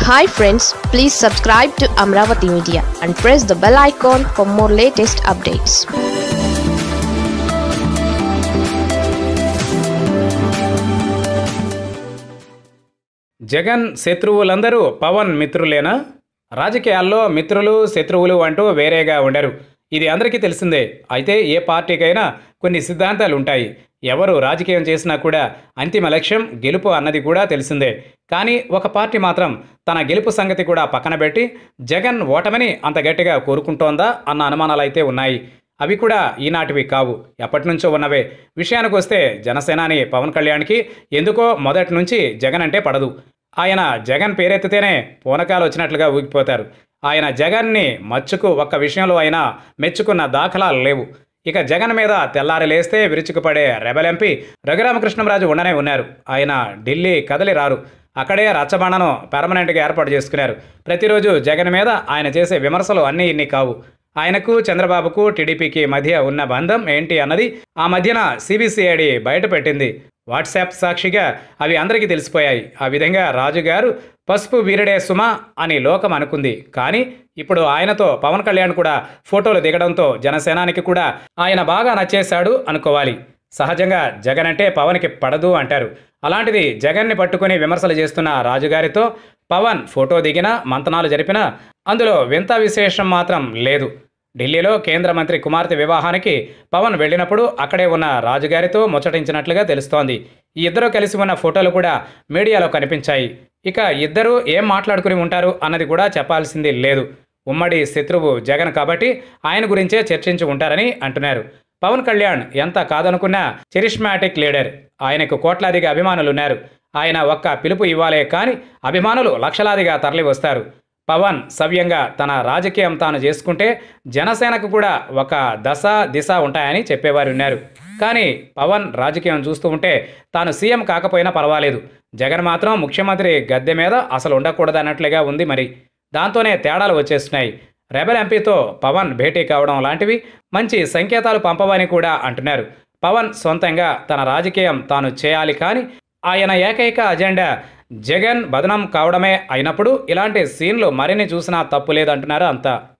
hi friends please subscribe to Amaravati media and press the bell icon for more latest updates Jagan శత్రువులందరూ పవన్ మిత్రులేనా రాజకీయాల్లో మిత్రులు శత్రువులు అంటూ వేరేగా ఉండరు ఇది అందరికీ తెలిసిందే అయితే ఏ పార్టీకైనా కొన్ని సిద్ధాంతాలు ఉంటాయి ఎవరు రాజకీయం చేసినా కూడా అంతిమ లక్ష్యం గెలుపు అన్నది కూడా తెలిసిందే కానీ ఒక పార్టీ మాత్రం తన గెలుపు సంగతి కూడా పక్కన పెట్టి జగన్ ఓటమిని అంత గట్టిగా కోరుకుంటోందా అన్న అనుమానాలు అయితే ఉన్నాయి అవి కూడా ఈనాటివి కావు ఎప్పటి నుంచో ఉన్నవే విషయానికి వస్తే జనసేనాని పవన్ కళ్యాణ్కి ఎందుకో మొదటి నుంచి జగన్ అంటే పడదు ఆయన జగన్ పేరెత్తితేనే పూనకాలు వచ్చినట్లుగా ఊగిపోతారు ఆయన జగన్ని మచ్చుకు ఒక్క విషయంలో అయినా మెచ్చుకున్న దాఖలాలు లేవు ఇక జగన్ మీద తెల్లారి లేస్తే విరుచుకుపడే రెబల్ ఎంపీ రఘురామకృష్ణంరాజు ఉండనే ఉన్నారు ఆయన ఢిల్లీ కదలి రారు అక్కడే రచ్చబండను పెర్మనెంట్గా ఏర్పాటు చేసుకున్నారు ప్రతిరోజు జగన్ మీద ఆయన చేసే విమర్శలు అన్నీ ఇన్ని కావు ఆయనకు చంద్రబాబుకు టీడీపీకి మధ్య ఉన్న బంధం ఏంటి అన్నది ఆ మధ్యన సిబిసిఐడి బయటపెట్టింది వాట్సాప్ సాక్షిగా అవి అందరికీ తెలిసిపోయాయి ఆ విధంగా రాజుగారు పసుపు వీరడే సుమ అని లోకం అనుకుంది కానీ ఇప్పుడు ఆయనతో పవన్ కళ్యాణ్ కూడా ఫోటోలు దిగడంతో జనసేనానికి కూడా ఆయన బాగా నచ్చేశాడు అనుకోవాలి సహజంగా జగన్ అంటే పవన్కి పడదు అంటారు అలాంటిది జగన్ని పట్టుకుని విమర్శలు చేస్తున్న రాజుగారితో పవన్ ఫోటో దిగినా మంతనాలు జరిపినా అందులో వింత విశేషం మాత్రం లేదు ఢిల్లీలో కేంద్ర మంత్రి కుమార్తె వివాహానికి పవన్ వెళ్ళినప్పుడు అక్కడే ఉన్న రాజుగారితో ముచ్చటించినట్లుగా తెలుస్తోంది ఈ ఇద్దరు కలిసి ఉన్న ఫోటోలు కూడా మీడియాలో కనిపించాయి ఇక ఇద్దరు ఏం మాట్లాడుకుని ఉంటారు అన్నది కూడా చెప్పాల్సింది లేదు ఉమ్మడి శత్రువు జగన్ కాబట్టి ఆయన గురించే చర్చించి ఉంటారని అంటున్నారు పవన్ కళ్యాణ్ ఎంత కాదనుకున్నా చెరిష్మాటిక్ లీడర్ ఆయనకు కోట్లాదిగా అభిమానులున్నారు ఆయన ఒక్క పిలుపు ఇవ్వాలే కానీ అభిమానులు లక్షలాదిగా తరలి వస్తారు పవన్ సవ్యంగా తన రాజకీయం తాను చేసుకుంటే జనసేనకు కూడా ఒక దశ దిశ ఉంటాయని చెప్పేవారు ఉన్నారు కానీ పవన్ రాజకీయం చూస్తూ ఉంటే తాను సీఎం కాకపోయినా పర్వాలేదు జగన్ మాత్రం ముఖ్యమంత్రి గద్దె మీద అసలు ఉండకూడదు అన్నట్లుగా ఉంది మరి దాంతోనే తేడాలు వచ్చేస్తున్నాయి రెబల్ ఎంపీతో పవన్ భేటీ కావడం లాంటివి మంచి సంకేతాలు పంపవని కూడా అంటున్నారు పవన్ సొంతంగా తన రాజకీయం తాను చేయాలి కానీ ఆయన ఏకైక అజెండా జగన్ బదనం కావడమే అయినప్పుడు ఇలాంటి సీన్లు మరిన్ని చూసినా తప్పు లేదంటున్నారు అంతా